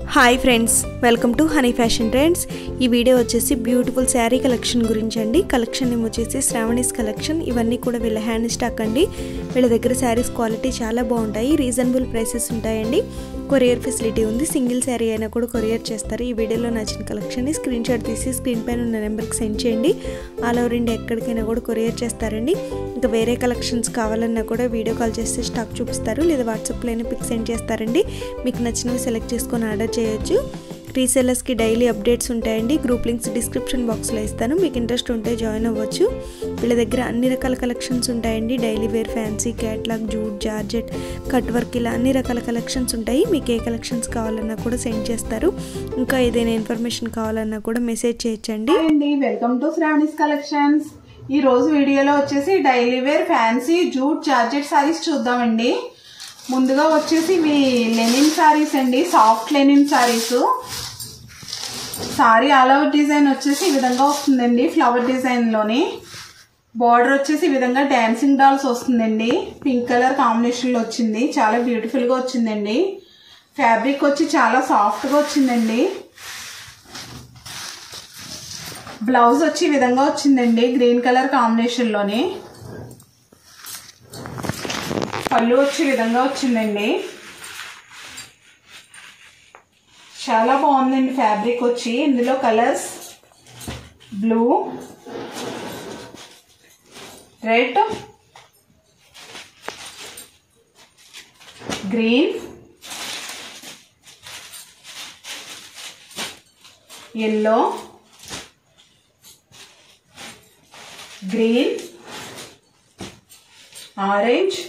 hi friends welcome to Honey Fashion Trends ఈ video వచ్చేసి beautiful sari collection గురించి అండి కలెక్షన్ ఏమో వచ్చేసి శ్రావణీస్ కలెక్షన్ ఇవన్నీ కూడా వీళ్ళ హ్యాండ్ స్టాక్ అండి వీళ్ళ దగ్గర శారీస్ క్వాలిటీ చాలా బాగుంటాయి రీజనబుల్ ప్రైసెస్ ఉంటాయండి కొరియర్ ఫెసిలిటీ ఉంది సింగిల్ శారీ అయినా కూడా కొరియర్ చేస్తారు ఈ వీడియోలో నచ్చిన కలెక్షన్ని స్క్రీన్ షాట్ తీసి స్క్రీన్ పైన ఉన్న నెంబర్కి సెండ్ చేయండి ఆల్ ఓవర్ ఇండియా ఎక్కడికైనా కూడా కొరియర్ చేస్తారండి ఇంకా వేరే కలెక్షన్స్ కావాలన్నా కూడా వీడియో కాల్ చేస్తే స్టాక్ చూపిస్తారు లేదా వాట్సాప్లోనే పిక్ సెండ్ చేస్తారండి మీకు నచ్చినవి సెలెక్ట్ చేసుకొని ఆర్డర్ చేయొచ్చు రీసెల్లర్స్కి డైలీ అప్డేట్స్ ఉంటాయండి గ్రూప్ లింక్స్ డిస్క్రిప్షన్ బాక్స్లో ఇస్తాను మీకు ఇంట్రెస్ట్ ఉంటే జాయిన్ అవ్వచ్చు వీళ్ళ దగ్గర అన్ని రకాల కలెక్షన్స్ ఉంటాయండి daily wear fancy catalogue jute georgette cut work ఇలా అన్ని రకాల కలెక్షన్స్ ఉంటాయి మీకు ఏ కలెక్షన్స్ కావాలన్నా కూడా సెండ్ చేస్తారు ఇంకా ఏదైనా ఇన్ఫర్మేషన్ కావాలన్నా కూడా మెసేజ్ చేయొచ్చండి హాయ్ అండి వెల్కమ్ టు శ్రావణిస్ కలెక్షన్స్ ఈ రోజు వీడియోలో వచ్చేసి daily wear fancy jute georgette saris చూద్దామండి ముందుగా వచ్చేసి ఇవి లెనిన్ సారీస్ అండి soft linen saris sari all over design వచ్చేసి ఈ విధంగా వస్తుందండి ఫ్లవర్ డిజైన్లోని బార్డర్ వచ్చేసి ఈ విధంగా డాన్సింగ్ డాల్స్ వస్తుందండి పింక్ కలర్ కాంబినేషన్లో వచ్చింది చాలా బ్యూటిఫుల్గా వచ్చిందండి ఫ్యాబ్రిక్ వచ్చి చాలా సాఫ్ట్గా వచ్చిందండి బ్లౌజ్ వచ్చి ఈ విధంగా వచ్చిందండి గ్రీన్ కలర్ కాంబినేషన్ లోని పళ్ళు వచ్చి ఈ విధంగా వచ్చిందండి చాలా బాగుందండి ఫ్యాబ్రిక్ వచ్చి ఇందులో colours blue red green yellow green orange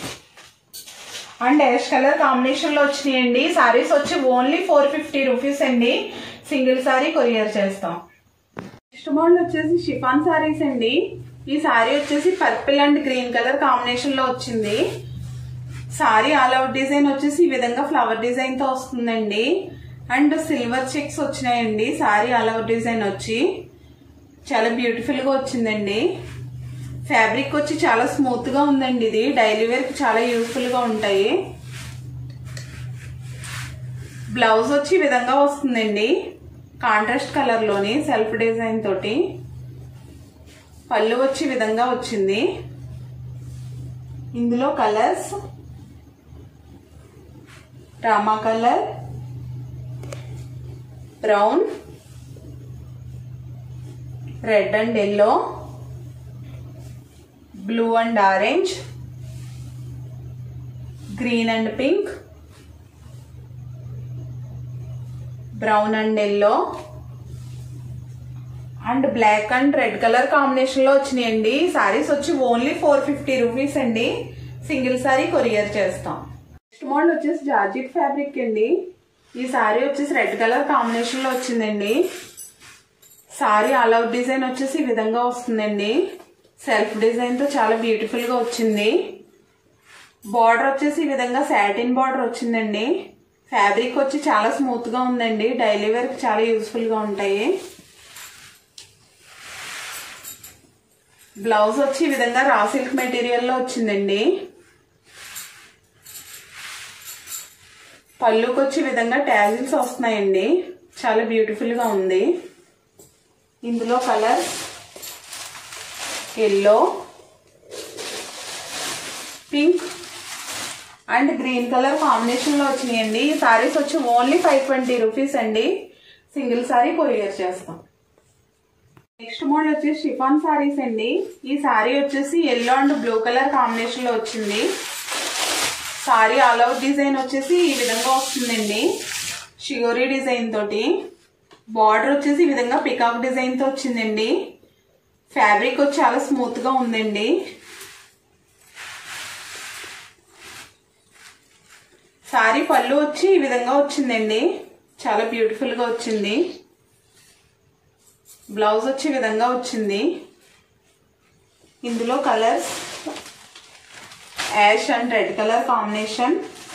and ash colour combination లో వచ్చినాయండి సారీస్ వచ్చి ఓన్లీ ఫోర్ ఫిఫ్టీ రూపీస్ అండి సింగిల్ సారీ కొరియర్ చేస్తాం నెక్స్ట్ మోడల్ వచ్చేసి షిఫాన్ సారీస్ అండి ఈ సారీ వచ్చేసి purple and green colour combination లో వచ్చింది సారీ ఆల్ అవుట్ డిజైన్ వచ్చేసి ఈ విధంగా ఫ్లవర్ డిజైన్ తో వస్తుందండి అండ్ సిల్వర్ చెక్స్ వచ్చినాయండి సారీ ఆల్ అవుట్ డిజైన్ వచ్చి చాలా బ్యూటిఫుల్ గా వచ్చిందండి ఫ్యాబ్రిక్ వచ్చి చాలా స్మూత్ గా ఉందండి ఇది డైలీ వేర్ కి చాలా యూస్ఫుల్ గా ఉంటాయి బ్లౌజ్ వచ్చి ఈ విధంగా వస్తుందండి కాంట్రాస్ట్ కలర్ లోని సెల్ఫ్ డిజైన్ తోటి పళ్ళు వచ్చి ఈ విధంగా వచ్చింది ఇందులో colours Rama colour brown red and yellow blue and orange green and pink brown and yellow and black and red colour combination లో వచ్చినాయండి సారీస్ వచ్చి ఓన్లీ ఫోర్ ఫిఫ్టీ రూపీస్ అండి సింగిల్ సారీ కొరియర్ చేస్తాం నెక్స్ట్ మోడల్ వచ్చేసి జార్జిట్ ఫ్యాబ్రిక్ అండి ఈ సారీ వచ్చేసి red colour combination లో వచ్చిందండి సారీ ఆల్ అవుట్ డిజైన్ వచ్చేసి ఈ విధంగా వస్తుందండి సెల్ఫ్ డిజైన్ తో చాలా బ్యూటిఫుల్ గా వచ్చింది బార్డర్ వచ్చేసి ఈ విధంగా సాటిన్ బార్డర్ వచ్చిందండి ఫ్యాబ్రిక్ వచ్చి చాలా స్మూత్ గా ఉందండి డైలీ వేర్ చాలా యూస్ఫుల్ గా ఉంటాయి బ్లౌజ్ వచ్చి ఈ విధంగా రా సిల్క్ మెటీరియల్ లో వచ్చిందండి పళ్ళుకి వచ్చి ఈ విధంగా ట్యాజిల్స్ వస్తున్నాయండి చాలా బ్యూటిఫుల్ గా ఉంది ఇందులో colour yellow pink and green colour combination లో వచ్చినాయండి ఈ సారీస్ వచ్చి ఓన్లీ ఫైవ్ ట్వంటీ రూపీస్ అండి సింగిల్ సారీ కొరియర్ చేస్తాం నెక్స్ట్ మోడల్ వచ్చేసి షిఫాన్ సారీస్ అండి ఈ సారీ వచ్చేసి yellow and blue colour combination లో వచ్చింది సారీ ఆల్ అవుట్ డిజైన్ వచ్చేసి ఈ విధంగా వస్తుందండి షియోరీ డిజైన్ తోటి బార్డర్ వచ్చేసి ఈ విధంగా పికాక్ డిజైన్ తో వచ్చిందండి ఫ్యాబ్రిక్ వచ్చి చాలా స్మూత్ గా ఉందండి సారీ పళ్ళు వచ్చి ఈ విధంగా వచ్చిందండి చాలా బ్యూటిఫుల్ గా వచ్చింది బ్లౌజ్ వచ్చి ఈ విధంగా వచ్చింది ఇందులో colours ash and red colour combination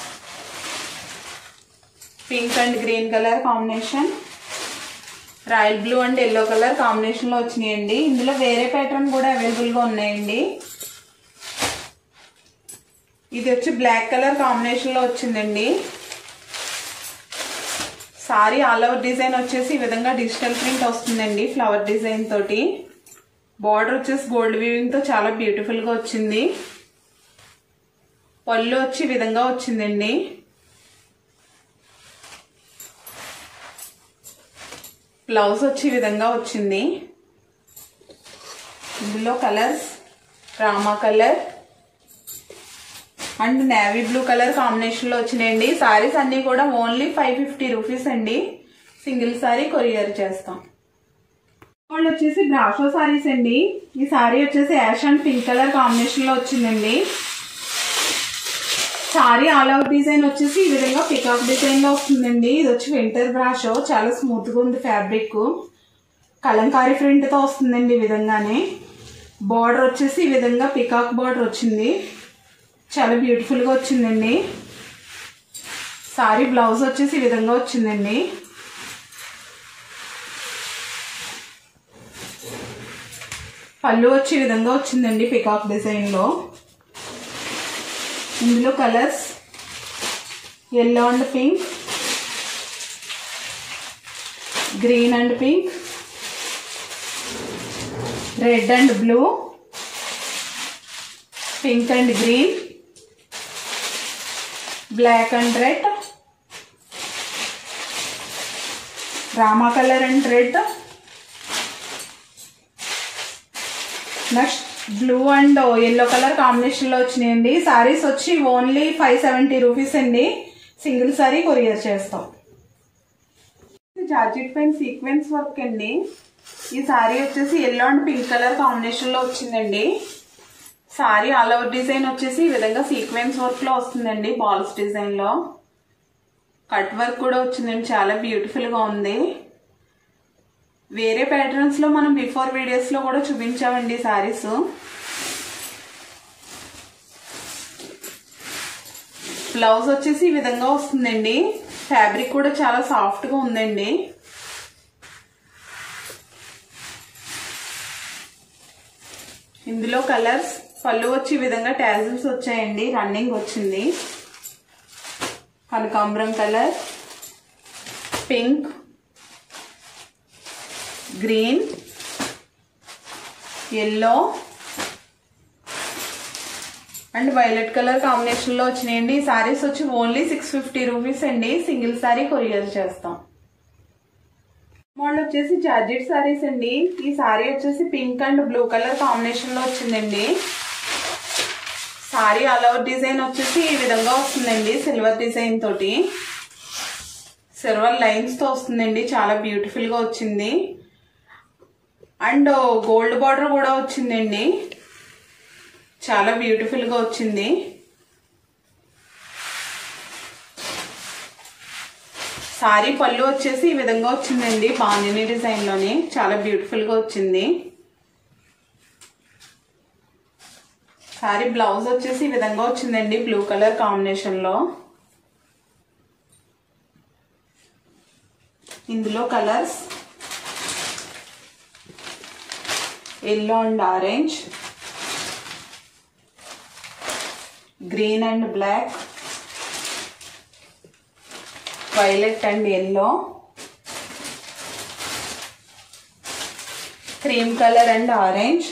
pink and green colour combination royal blue and yellow colour combination లో వచ్చినాయండి ఇందులో వేరే ప్యాటర్న్ కూడా అవైలబుల్ గా ఉన్నాయండి ఇది వచ్చి బ్లాక్ కలర్ కాంబినేషన్ లో వచ్చిందండి సారీ ఆల్ ఓవర్ డిజైన్ వచ్చేసి ఈ విధంగా డిజిటల్ ప్రింట్ వస్తుందండి ఫ్లవర్ డిజైన్ తోటి బార్డర్ వచ్చేసి గోల్డ్ వీవింగ్ తో చాలా బ్యూటిఫుల్ గా వచ్చింది పళ్ళు వచ్చి ఈ విధంగా వచ్చిందండి బ్లౌజ్ వచ్చి ఈ విధంగా వచ్చింది ఇందులో colours Rama colour and navy blue colour combination లో వచ్చినాయండి సారీస్ అన్ని కూడా ఓన్లీ ఫైవ్ ఫిఫ్టీ రూపీస్ అండి సింగిల్ సారీ కొరియర్ చేస్తాం వాళ్ళు వచ్చేసి బ్రాషో సారీస్ అండి ఈ సారీ వచ్చేసి ash and pink colour combination లో వచ్చిందండి సారీ ఆల్ అవుట్ డిజైన్ వచ్చేసి ఈ విధంగా పికాక్ డిజైన్ లో వస్తుందండి ఇది వచ్చి వింటర్ బ్రాషో చాలా స్మూత్ గా ఉంది ఫ్యాబ్రిక్ కలంకారీ ప్రింట్ తో వస్తుందండి ఈ విధంగానే బార్డర్ వచ్చేసి ఈ విధంగా పికాక్ బార్డర్ వచ్చింది చాలా బ్యూటిఫుల్ గా వచ్చిందండి సారీ బ్లౌజ్ వచ్చేసి ఈ విధంగా వచ్చిందండి పళ్ళు వచ్చి ఈ విధంగా వచ్చిందండి పికాక్ డిజైన్ లో ఇందులో colours yellow and pink green and pink red and blue pink and green black and red రామా colour and red next blue and yellow colour combination లో వచ్చినాయండి సారీస్ వచ్చి ఓన్లీ ఫైవ్ సెవెంటీ రూపీస్ అండి single sari courier చేస్తాం georgette పైన sequence work అండి ఈ సారీ వచ్చేసి yellow and pink colour combination లో వచ్చిందండి సారీ ఆల్ ఓవర్ డిజైన్ వచ్చేసి ఈ విధంగా సీక్వెన్స్ వర్క్ లో వస్తుందండి బాల్స్ డిజైన్ లో కట్ వర్క్ కూడా వచ్చిందండి చాలా బ్యూటిఫుల్ గా ఉంది వేరే ప్యాటర్న్స్ లో మనం బిఫోర్ వీడియోస్ లో కూడా చూపించామండి సారీస్ బ్లౌజ్ వచ్చేసి ఈ విధంగా వస్తుందండి ఫ్యాబ్రిక్ కూడా చాలా సాఫ్ట్ గా ఉందండి ఇందులో కలర్స్ పళ్ళు వచ్చి ఈ విధంగా టాజిల్స్ వచ్చాయండి రన్నింగ్ వచ్చింది కనకాంబరం colour pink green yellow and violet colour combination లో వచ్చినాయండి ఈ సారీస్ వచ్చి ఓన్లీ సిక్స్ ఫిఫ్టీ రూపీస్ అండి సింగిల్ సారీ కొరియర్ చేస్తాం మోడల్ వచ్చేసి జార్జెట్ సారీస్ అండి ఈ సారీ వచ్చేసి pink and blue colour combination లో వచ్చిందండి సారీ ఆల్ ఓవర్ డిజైన్ వచ్చేసి ఈ విధంగా వస్తుందండి సిల్వర్ డిజైన్ తోటి సిల్వర్ లైన్స్ తో వస్తుందండి చాలా బ్యూటిఫుల్ గా వచ్చింది అండ్ గోల్డ్ బార్డర్ కూడా వచ్చిందండి చాలా బ్యూటిఫుల్ గా వచ్చింది సారీ పళ్ళు వచ్చేసి ఈ విధంగా వచ్చిందండి బాందిని డిజైన్ లోని చాలా బ్యూటిఫుల్ గా వచ్చింది సారీ బ్లౌజ్ వచ్చేసి ఈ విధంగా వచ్చిందండి బ్లూ కలర్ కాంబినేషన్ లో ఇందులో colours yellow and orange green and black violet and yellow cream colour and orange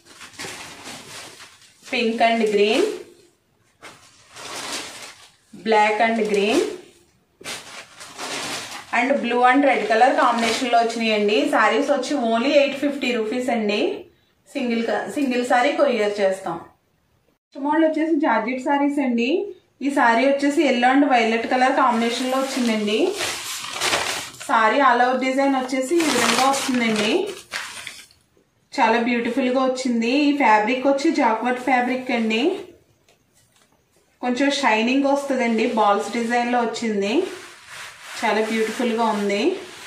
pink and green black and green and blue and red colour combination లో వచ్చినాయండి సారీస్ వచ్చి only eight fifty rupees అండి single single sari courier చేస్తాం model వచ్చేసి georgette saris అండి ఈ సారీ వచ్చేసి yellow and violet colour combination లో వచ్చిందండి సారీ ఆల్ ఓవర్ డిజైన్ వచ్చేసి ఈ విధంగా వస్తుందండి చాలా బ్యూటిఫుల్ గా వచ్చింది ఈ ఫ్యాబ్రిక్ వచ్చి జాక్వర్ట్ ఫ్యాబ్రిక్ అండి కొంచెం షైనింగ్ వస్తుందండి బాల్స్ డిజైన్ లో వచ్చింది చాలా బ్యూటిఫుల్ గా ఉంది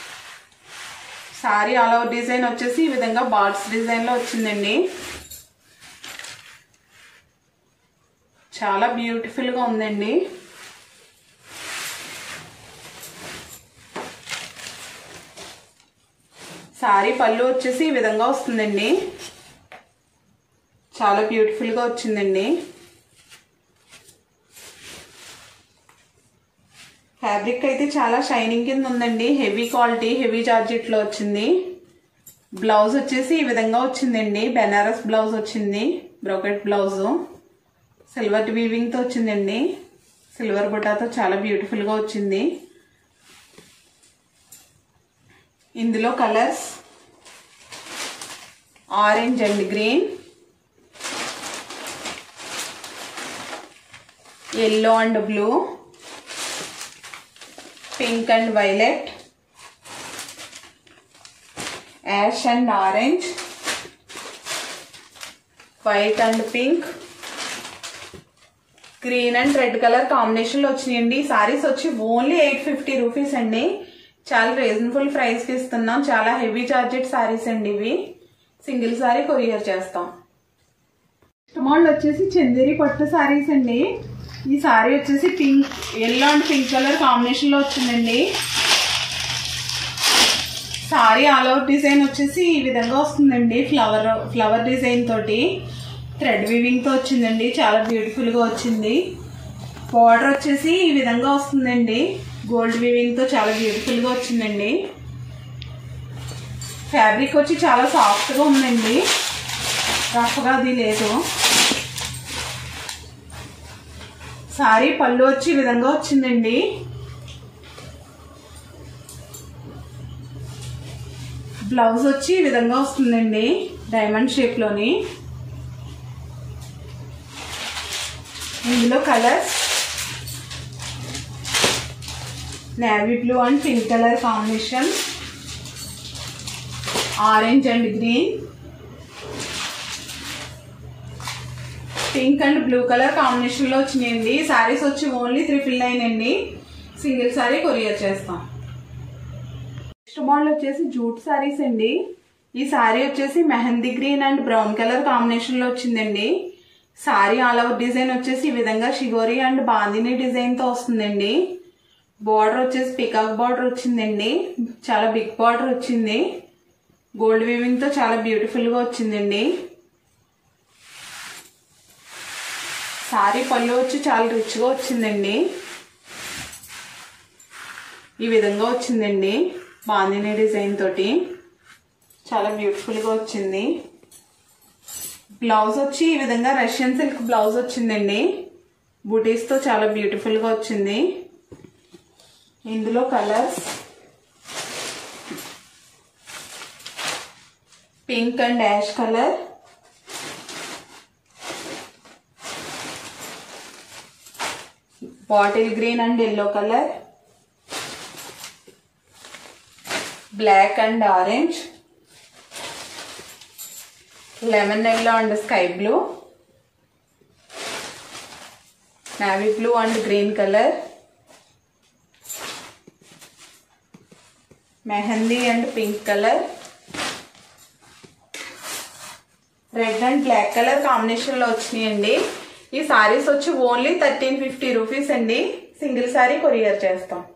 సారీ ఆల్ ఓవర్ డిజైన్ వచ్చేసి ఈ విధంగా బాల్స్ డిజైన్ లో వచ్చిందండి చాలా బ్యూటిఫుల్ గా ఉందండి సారీ పళ్ళు వచ్చేసి ఈ విధంగా వస్తుందండి చాలా బ్యూటిఫుల్ గా వచ్చిందండి ఫ్యాబ్రిక్ అయితే చాలా షైనింగ్ కింద ఉందండి హెవీ క్వాలిటీ హెవీ జార్జెట్లో వచ్చింది బ్లౌజ్ వచ్చేసి ఈ విధంగా వచ్చిందండి బెనారస్ బ్లౌజ్ వచ్చింది బ్రోకెట్ బ్లౌజ్ సిల్వర్ వీవింగ్తో వచ్చిందండి సిల్వర్ బుటాతో చాలా బ్యూటిఫుల్గా వచ్చింది ఇందులో colours orange and green yellow and blue pink and violet ash and orange white and pink green and red colour కాంబినేషన్లో వచ్చినాయండి ఈ సారీస్ వచ్చి ఓన్లీ ఎయిట్ ఫిఫ్టీ రూపీస్ అండి చాలా రీజనబుల్ ప్రైస్కి ఇస్తున్నాం చాలా హెవీ చార్జెట్ సారీస్ అండి ఇవి సింగిల్ సారీ కొరియర్ చేస్తాం మోడల్ వచ్చేసి చందేరి పట్టు సారీస్ అండి ఈ సారీ వచ్చేసి pink yellow and pink colour కాంబినేషన్లో వచ్చిందండి సారీ ఆల్ అవుట్ డిజైన్ వచ్చేసి ఈ విధంగా వస్తుందండి ఫ్లవర్ ఫ్లవర్ డిజైన్ తోటి థ్రెడ్ వీవింగ్తో వచ్చిందండి చాలా బ్యూటిఫుల్గా వచ్చింది బార్డర్ వచ్చేసి ఈ విధంగా వస్తుందండి గోల్డ్ వీవింగ్తో చాలా బ్యూటిఫుల్గా వచ్చిందండి ఫ్యాబ్రిక్ వచ్చి చాలా సాఫ్ట్గా ఉందండి రఫ్గా అది లేదు సారీ పళ్ళు వచ్చి ఈ విధంగా వచ్చిందండి బ్లౌజ్ వచ్చి ఈ విధంగా వస్తుందండి డైమండ్ షేప్లోని ఇందులో colours navy blue and pink colour combination orange and green pink and blue colour కాంబినేషన్లో వచ్చినాయండి సారీస్ వచ్చి ఓన్లీ త్రిపుల్ నైన్ అండి సింగిల్ సారీ కొరియర్ చేస్తాం నెక్స్ట్ మోడల్ వచ్చేసి జూట్ సారీస్ అండి ఈ సారీ వచ్చేసి mehndi green and brown colour కాంబినేషన్లో వచ్చిందండి సారీ ఆల్ ఓవర్ డిజైన్ వచ్చేసి ఈ విధంగా షిగోరి అండ్ బాందిని డిజైన్తో వస్తుందండి బార్డర్ వచ్చేసి పికాక్ బార్డర్ వచ్చిందండి చాలా బిగ్ బార్డర్ వచ్చింది గోల్డ్ వీవింగ్తో చాలా బ్యూటిఫుల్గా వచ్చిందండి సారీ పళ్ళు వచ్చి చాలా రిచ్గా వచ్చిందండి ఈ విధంగా వచ్చిందండి బాందిని డిజైన్ తోటి చాలా బ్యూటిఫుల్గా వచ్చింది బ్లౌజ్ వచ్చి ఈ విధంగా రష్యన్ సిల్క్ బ్లౌజ్ వచ్చిందండి బుటీస్తో చాలా బ్యూటిఫుల్గా వచ్చింది ఇందులో colours pink and ash colour bottle green and yellow colour black and orange lemon yellow and sky blue navy blue and green colour mehndi and pink colour red and black colour కాంబినేషన్లో వచ్చినాయండి ఈ సారీస్ వచ్చి only thirteen fifty rupees అండి single sari courier చేస్తాం